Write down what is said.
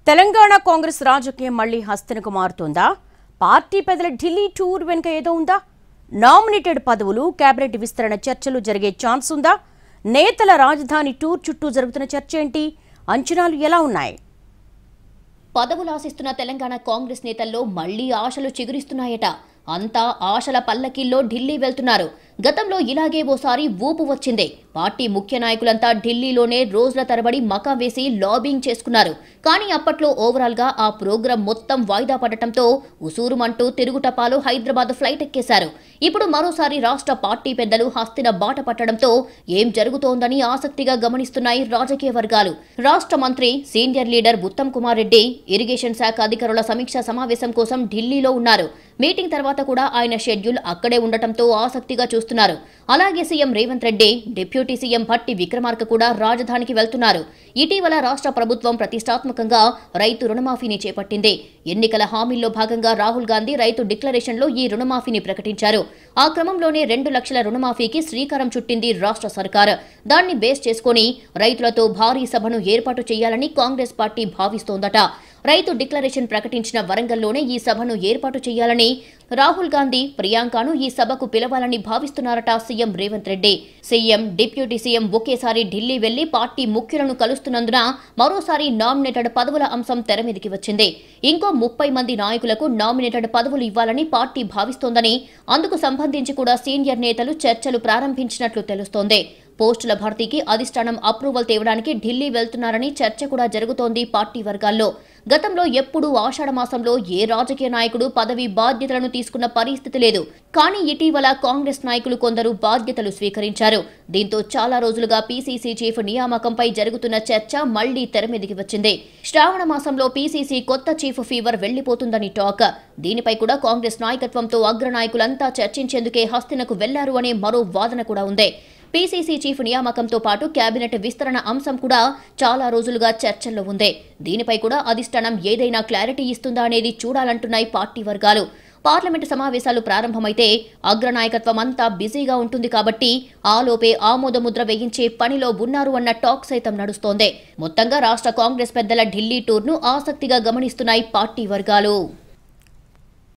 తెలంగాణ కాంగ్రెస్ రాజకీయం మళ్లీ హస్తనకు మారుతోందా పార్టీ పెద్దల ఢిల్లీ టూర్ వెనుక ఏదో ఉందా నామినేటెడ్ పదవులు కేబినెట్ విస్తరణ చర్చలు జరిగే ఛాన్స్ ఉందా నేతల రాజధాని టూర్ చుట్టూ జరుగుతున్న చర్చ ఏంటి అంచనాలు ఎలా ఉన్నాయి పదవులు ఆశిస్తున్న తెలంగాణ కాంగ్రెస్ నేతల్లో మళ్లీ ఆశలు చిగురిస్తున్నాయట అంతా ఆశల పల్లకిల్లో ఢిల్లీ వెళ్తున్నారు గతంలో ఇలాగే ఓసారి ఊపు వచ్చిందే పార్టీ ముఖ్య నాయకులంతా ఢిల్లీలోనే రోజుల తరబడి మకా వేసి లాబింగ్ చేసుకున్నారు కానీ అప్పట్లో ఓవరాల్ గా ఆ ప్రోగ్రాం మొత్తం వాయిదా పడటంతో ఉసూరుమంటూ తిరుగుటపాలు హైదరాబాద్ ఫ్లైట్ ఎక్కేశారు ఇప్పుడు మరోసారి రాష్ట్ర పార్టీ పెద్దలు హస్తిన బాట పట్టడంతో ఏం జరుగుతోందని ఆసక్తిగా గమనిస్తున్నాయి రాజకీయ వర్గాలు రాష్ట్ర మంత్రి senior leader Uttam Kumar Reddy irrigation శాఖ అధికారుల సమీక్షా సమావేశం కోసం ఢిల్లీలో ఉన్నారు మీటింగ్ తర్వాత కూడా ఆయన షెడ్యూల్ అక్కడే ఉండటంతో ఆసక్తిగా చూస్తున్నారు అలాగే CM Revanth Reddy deputy CM Bhatti Vikramarka కూడా రాజధానికి వెళ్తున్నారు ఇటీవల రాష్ట్ర ప్రభుత్వం ప్రతిష్టాత్మకంగా రైతు రుణమాఫీని చేపట్టింది ఎన్నికల హామీల్లో భాగంగా రాహుల్ గాంధీ రైతు డిక్లరేషన్లో ఈ రుణమాఫీని ప్రకటించారు ఆ క్రమంలోనే రెండు లక్షల రుణమాఫీకి శ్రీకారం చుట్టింది రాష్ట్ర సర్కార్ దాన్ని బేస్ చేసుకుని రైతులతో భారీ సభను ఏర్పాటు చేయాలని కాంగ్రెస్ పార్టీ భావిస్తోందట రైతు డిక్లరేషన్ ప్రకటించిన వరంగల్లోనే ఈ సభను ఏర్పాటు చేయాలని రాహుల్ గాంధీ ప్రియాంకను ఈ సభకు పిలవాలని భావిస్తున్నారట CM Revanth Reddy CM deputy CM ఒకేసారి ఢిల్లీ వెళ్లి పార్టీ ముఖ్యులను కలుస్తున్నందున మరోసారి నామినేటెడ్ పదవుల అంశం తెర మీదికి వచ్చింది ఇంకో ముప్పై మంది నాయకులకు నామినేటెడ్ పదవులు ఇవ్వాలని పార్టీ భావిస్తోందని అందుకు సంబంధించి కూడా సీనియర్ నేతలు చర్చలు ప్రారంభించినట్లు తెలుస్తోంది పోస్టుల భర్తీకి అధిష్టానం అప్రూవల్ తేవడానికి ఢిల్లీ వెళ్తున్నారని చర్చ కూడా జరుగుతోంది పార్టీ వర్గాల్లో గతంలో ఎప్పుడూ ఆషాఢ మాసంలో ఏ రాజకీయ నాయకుడు పదవి బాధ్యతలను తీసుకున్న పరిస్థితి లేదు కానీ ఇటీవల కాంగ్రెస్ నాయకులు కొందరు బాధ్యతలు స్వీకరించారు దీంతో చాలా రోజులుగా పీసీసీ చీఫ్ నియామకంపై జరుగుతున్న చర్చ మళ్లీ తెర మీదికి వచ్చింది శ్రావణ మాసంలో పీసీసీ కొత్త చీఫ్ ఫీవర్ వెళ్లిపోతుందని టాక్ దీనిపై కూడా కాంగ్రెస్ నాయకత్వంతో అగ్రనాయకులంతా చర్చించేందుకే హస్తినకు వెళ్లారు అనే మరో వాదన కూడా ఉంది పీసీసీ చీఫ్ నియామకంతో పాటు కేబినెట్ విస్తరణ అంశం కూడా చాలా రోజులుగా చర్చల్లో ఉంది దీనిపై కూడా అధిష్టానం ఏదైనా క్లారిటీ ఇస్తుందా అనేది చూడాలంటున్నాయి పార్టీ వర్గాలు పార్లమెంటు సమావేశాలు ప్రారంభమైతే అగ్రనాయకత్వం అంతా బిజీగా ఉంటుంది కాబట్టి ఆలోపే ఆమోదముద్ర వేయించే పనిలో ఉన్నారు అన్న టాక్ సైతం నడుస్తోంది మొత్తంగా రాష్ట్ర కాంగ్రెస్ పెద్దల ఢిల్లీ టూర్ను ఆసక్తిగా గమనిస్తున్నాయి పార్టీ వర్గాలు